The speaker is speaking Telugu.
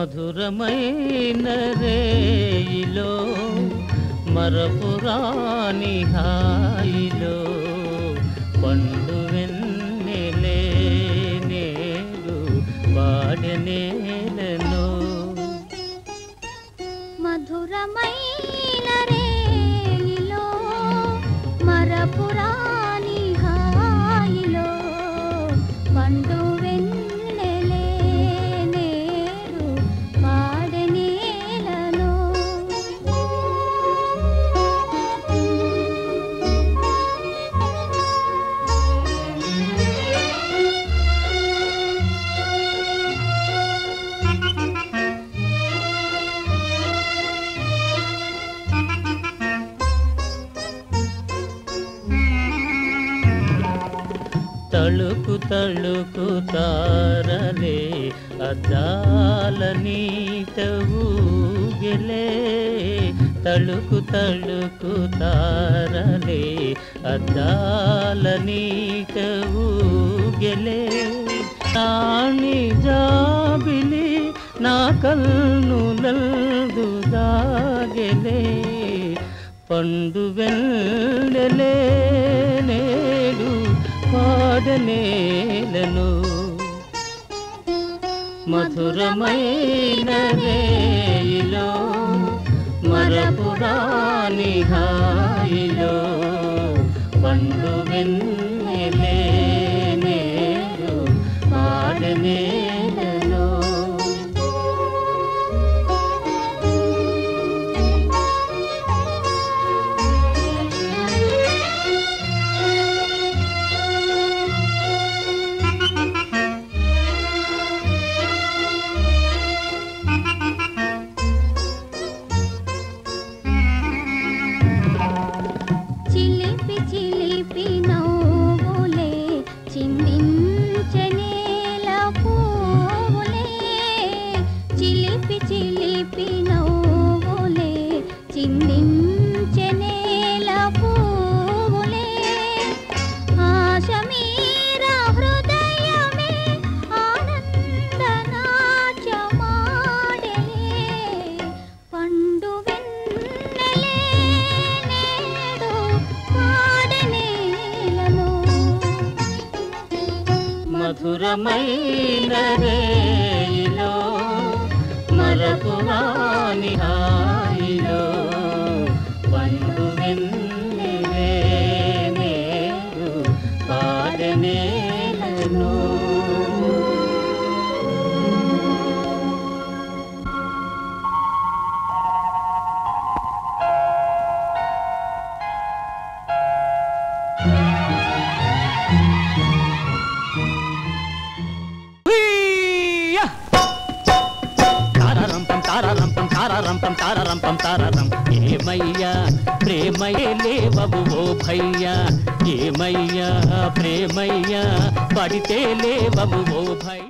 మధురమైన రేయిలో మరపురాని హాయిలో పండు వెన్నెలే నేడు వాడనేలను మధురమైన రేలిలో మరపురాని హాయిలో పండు వెన్నెలే నేడు పాడనేలను తళుకు తళుకు తారలే అద్దాల నీట ఊగిలే తళుకు తళుకు తారలే అద్దాల నీట ఊగిలే తాణి జాబిలి నా కన్నులందు దాగెలే పండు వెళ్ళలే నేడు పాడనేలను మధురమైన రేయిలో మరపురాని హాయిలో పండు వెన్నెలే నేడు పాడనేలను చిలిపి చిలిపి నవ్వులే చిందించనేల పూలే చిలిపి చిలిపి నవ్వులే చిందించనేల పూలే ఆశ మీర హృదయమే ఆనందనాట్యమాడలే పండు వెన్నెలే నేడు పాడనేలను మధురమైన రేయిలో మరపురాని హాయిలో పండు వెన్నెలే నేడు పాడనేలను హుయ్యా! తారారంపం తారారంపం తారారంపం తారారంపం తారారం ఏమయ్యా ప్రేమయ్యే లేవవు ఓ భయ్యా ఏమయ్యా ప్రేమయ్యా పడితే లేవవు ఓ భయ్యా